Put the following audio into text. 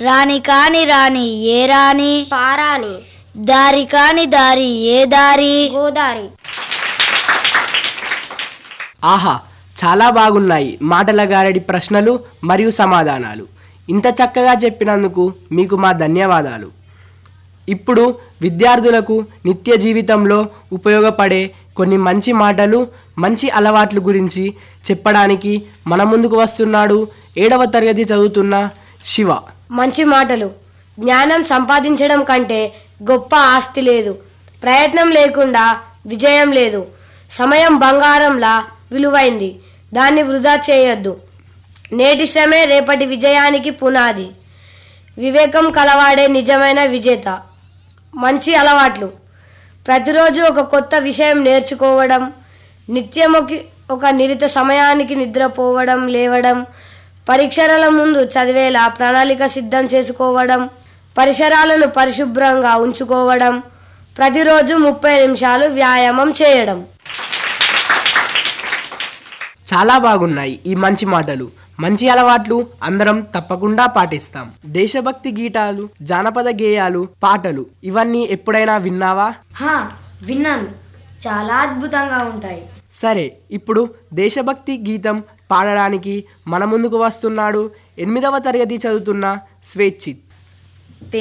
రాని కాని రాని ఏ రాని పారాని దారి కాని దారి ఏ దారి గోదారి ఆహా చాలా బాగున్నాయి మాటల గారడి ప్రశ్నలు మరియు సమాధానాలు ఇంత చక్కగా చెప్పినందుకు మీకు మా ధన్యవాదాలు ఇప్పుడు విద్యార్థులకు నిత్య జీవితంలో ఉపయోగపడే కొన్ని మంచి మాటలు మంచి అలవాట్ల గురించి చెప్పడానికి మన ముందుకు వస్తున్నాడు ఏడవ తరగతి చదువుతున్న శివ మంచి మాటలు జ్ఞానం సంపాదించడం కంటే గొప్ప ఆస్తి లేదు ప్రయత్నం లేకుండా విజయం లేదు సమయం బంగారంలా విలువైంది దాన్ని వృధా చేయొద్దు నేటి శ్రమే రేపటి విజయానికి పునాది వివేకం కలవాడే నిజమైన విజేత మంచి అలవాట్లు ప్రతిరోజు ఒక కొత్త విషయం నేర్చుకోవడం నిత్యం ఒక- ఒక నిరిత సమయానికి నిద్రపోవడం లేవడం పరీక్షల ముందు చదివేలా ప్రణాళిక సిద్ధం చేసుకోవడం పరిసరాలను పరిశుభ్రంగా ఉంచుకోవడం ప్రతిరోజు ముప్పై నిమిషాలు వ్యాయామం చేయడం చాలా బాగున్నాయి ఈ మంచి మాటలు మంచి అలవాట్లు అందరం తప్పకుండా పాటిస్తాం దేశభక్తి గీతాలు జానపద గేయాలు పాటలు ఇవన్నీ ఎప్పుడైనా విన్నావా హా విన్నాను చాలా అద్భుతంగా ఉంటాయి సరే ఇప్పుడు దేశభక్తి గీతం పాడడానికి మన ముందుకు వస్తున్నాడు ఎనిమిదవ తరగతి చదువుతున్న స్వేచ్ఛిత్